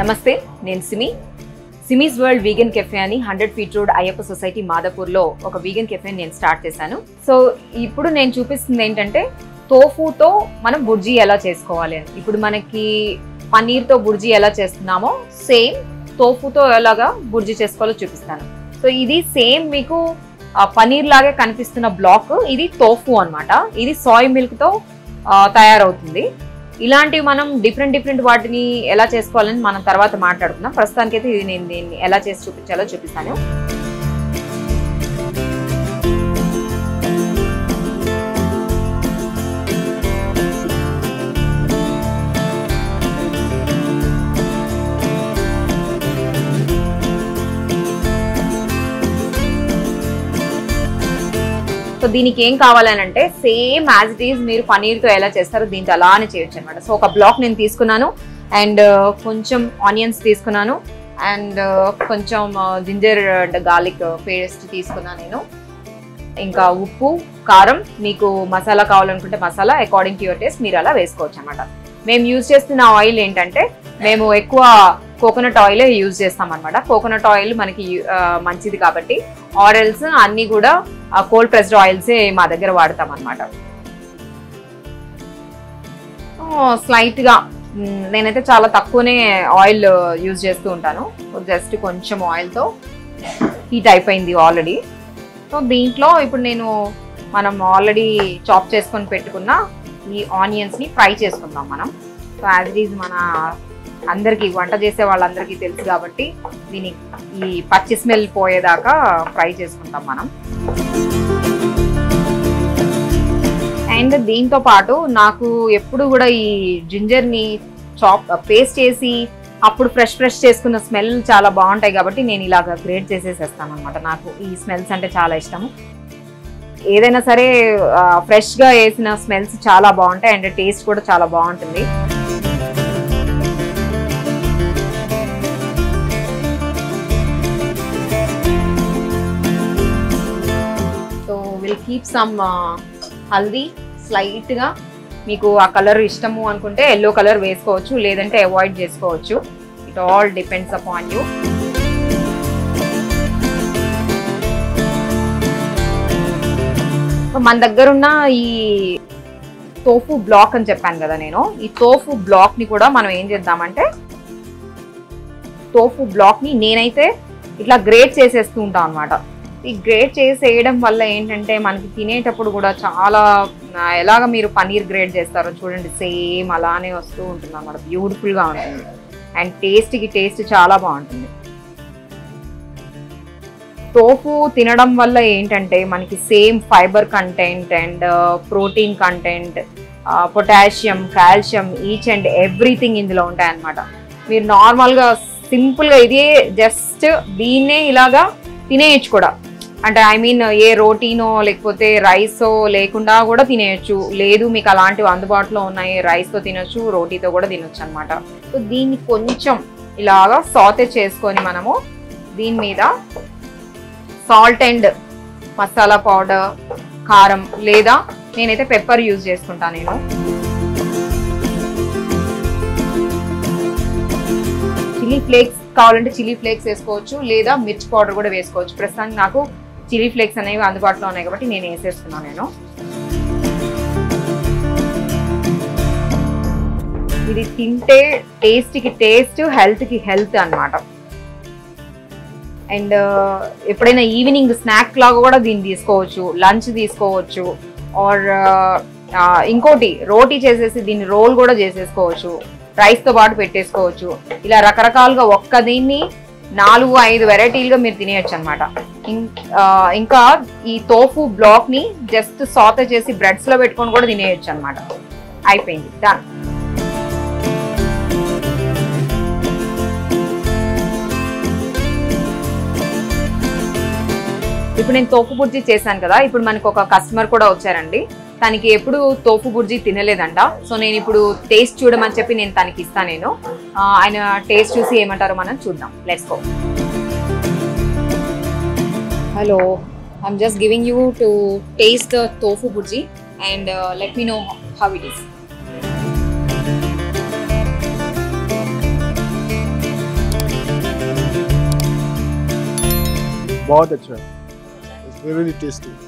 నమస్తే నేను Simi Simi's world vegan cafe అని hundred feet road Ayyappa society మాదాపూర్లో ఒక వీగన్ కెఫే నేను స్టార్ట్ చేశాను సో ఇప్పుడు నేను చూపిస్తుంది ఏంటంటే తోఫుతో మనం బుర్జీ ఎలా చేసుకోవాలి అని ఇప్పుడు మనకి పన్నీర్తో బుర్జీ ఎలా చేస్తున్నామో సేమ్ తోఫుతో ఎలాగా బుర్జీ చేసుకోవాలో చూపిస్తాను సో ఇది సేమ్ మీకు ఆ, పన్నీర్ లాగే కనిపిస్తున్న బ్లాక్ ఇది తోఫు అన్నమాట ఇది సాయ్ మిల్క్తో తయారవుతుంది ఇలాంటివి మనం డిఫరెంట్ డిఫరెంట్ వాటిని ఎలా చేసుకోవాలని మనం తర్వాత మాట్లాడుకుందాం ప్రస్తుతానికైతే ఇది నేను దీన్ని ఎలా చేసి చూపించాలో చూపిస్తాను సో దీనికి ఏం కావాలని అంటే సేమ్ యాజ్ ఇట్ ఈజ్ మీరు పనీర్తో ఎలా చేస్తారో దీంతో అలానే చేయొచ్చు అనమాట సో ఒక బ్లాక్ నేను తీసుకున్నాను అండ్ కొంచెం ఆనియన్స్ తీసుకున్నాను అండ్ కొంచెం జింజర్ అండ్ గార్లిక్ పేస్ట్ తీసుకున్నాను నేను ఇంకా ఉప్పు కారం మీకు మసాలా కావాలనుకుంటే మసాలా అకార్డింగ్ టు యువర్ టేస్ట్ మీరు అలా వేసుకోవచ్చు అనమాట మేము యూజ్ చేస్తున్న ఆయిల్ ఏంటంటే మేము ఎక్కువ కోకోనట్ ఆయిల్ యూజ్ చేస్తాం అనమాట కోకోనట్ ఆయిల్ మనకి ఆ, మంచిది కాబట్టి ఆయిల్స్ అన్నీ కూడా కోల్డ్ ప్రెస్డ్ ఆయిల్సే మా దగ్గర వాడతాం అనమాట స్లైట్గా నేనైతే చాలా తక్కువనే ఆయిల్ యూజ్ చేస్తూ ఉంటాను జస్ట్ కొంచెం ఆయిల్తో హీట్ అయిపోయింది ఆల్రెడీ సో దీంట్లో ఇప్పుడు నేను మనం ఆల్రెడీ చాప్ చేసుకొని పెట్టుకున్న ఈ ఆనియన్స్ని ఫ్రై చేసుకుందాం మనం సో యాజ్ ఇట్ ఈజ్ మన అందరికీ వంట చేసే వాళ్ళందరికీ తెలుసు కాబట్టి దీని ఈ పచ్చి స్మెల్ పోయేదాకా ఫ్రై చేసుకుంటాం మనం అండ్ దీంతో పాటు నాకు ఎప్పుడు కూడా ఈ జింజర్ని చాప్ పేస్ట్ చేసి అప్పుడు ఫ్రెష్ ఫ్రెష్ చేసుకున్న స్మెల్ చాలా బాగుంటాయి కాబట్టి నేను ఇలాగ గ్రేట్ చేసేసేస్తాను అనమాట నాకు ఈ స్మెల్స్ అంటే చాలా ఇష్టము ఏదైనా సరే ఫ్రెష్గా వేసిన స్మెల్స్ చాలా బాగుంటాయి అండ్ టేస్ట్ కూడా చాలా బాగుంటుంది so will keep some haldi స్లైట్గా మీకు ఆ కలర్ ఇష్టము అనుకుంటే ఎల్లో కలర్ వేసుకోవచ్చు లేదంటే అవాయిడ్ చేసుకోవచ్చు it all depends upon you మన దగ్గర ఉన్న ఈ తోఫు బ్లాక్ అని చెప్పాను కదా నేను ఈ తోఫు బ్లాక్ ని కూడా మనం ఏం చేద్దామంటే తోఫు బ్లాక్ ని నేనైతే ఇట్లా గ్రేట్ చేసేస్తూ ఉంటాం అనమాట ఈ గ్రేట్ చేసి వేయడం వల్ల ఏంటంటే మనకి తినేటప్పుడు కూడా చాలా ఆ, ఎలాగ మీరు పన్నీర్ గ్రేట్ చేస్తారో చూడండి సేమ్ అలానే వస్తూ ఉంటుంది అనమాట బ్యూటిఫుల్గా ఉంటుంది అండ్ టేస్ట్కి టేస్ట్ చాలా బాగుంటుంది టోఫు తినడం వల్ల ఏంటంటే మనకి same fibre content and protein content potassium calcium each and everything ఇందులో ఉంటాయి అన్నమాట మీరు నార్మల్గా సింపుల్గా ఇదే జస్ట్ దీన్నే ఇలాగా తినేయచ్చు కూడా అంటే ఐ మీన్ ఏ రోటీనో లేకపోతే రైసో లేకుండా కూడా తినేయచ్చు లేదు మీకు అలాంటివి అందుబాటులో ఉన్నాయి రైస్తో తినొచ్చు రోటీతో కూడా తినొచ్చు అనమాట సో దీన్ని కొంచెం ఇలాగా సాతే చేసుకొని మనము దీని మీద సాల్ట్ అండ్ మసాలా పౌడర్ కారం లేదా నేనైతే పెప్పర్ యూజ్ చేసుకుంటాను నేను చిల్లీ ఫ్లేక్స్ కావాలంటే చిల్లీ ఫ్లేక్స్ వేసుకోవచ్చు లేదా మిర్చి పౌడర్ కూడా వేసుకోవచ్చు ప్రస్తుతానికి నాకు చిల్లీ ఫ్లేక్స్ అనేవి అందుబాటులో ఉన్నాయి కాబట్టి నేను వేసేస్తున్నాను నేను ఇది తింటే టేస్ట్కి టేస్ట్ హెల్త్కి హెల్త్ అన్నమాట అండ్ ఎప్పుడైనా ఈవినింగ్ స్నాక్ లాగా కూడా దీన్ని తీసుకోవచ్చు లంచ్ తీసుకోవచ్చు ఆర్ ఇంకోటి రోటీ చేసేసి దీన్ని రోల్ కూడా చేసేసుకోవచ్చు రైస్తో పాటు పెట్టేసుకోవచ్చు ఇలా రకరకాలుగా ఒక్క దీన్ని నాలుగు ఐదు వెరైటీలుగా మీరు తినేయచ్చు అనమాట ఇంకా ఈ తోఫు బ్లాక్ని జస్ట్ సాత చేసి బ్రెడ్స్లో పెట్టుకొని కూడా తినేయచ్చు అనమాట అయిపోయింది డన్ ఇప్పుడు నేను తోపు బుర్జీ చేశాను కదా ఇప్పుడు మనకు ఒక కస్టమర్ కూడా వచ్చారండి తనకి ఎప్పుడు తోపు బుర్జీ తినలేదంట సో నేను ఇప్పుడు టేస్ట్ చూడమని చెప్పి నేను తనకి ఇస్తాను నేను ఆ, ఆయన టేస్ట్ చూసి ఏమంటారో మనం చూద్దాం let's go hello I'm just giving you to taste the tofu bhurji and let me know how it is बहुत अच्छा है इट्स रियली टेस्टी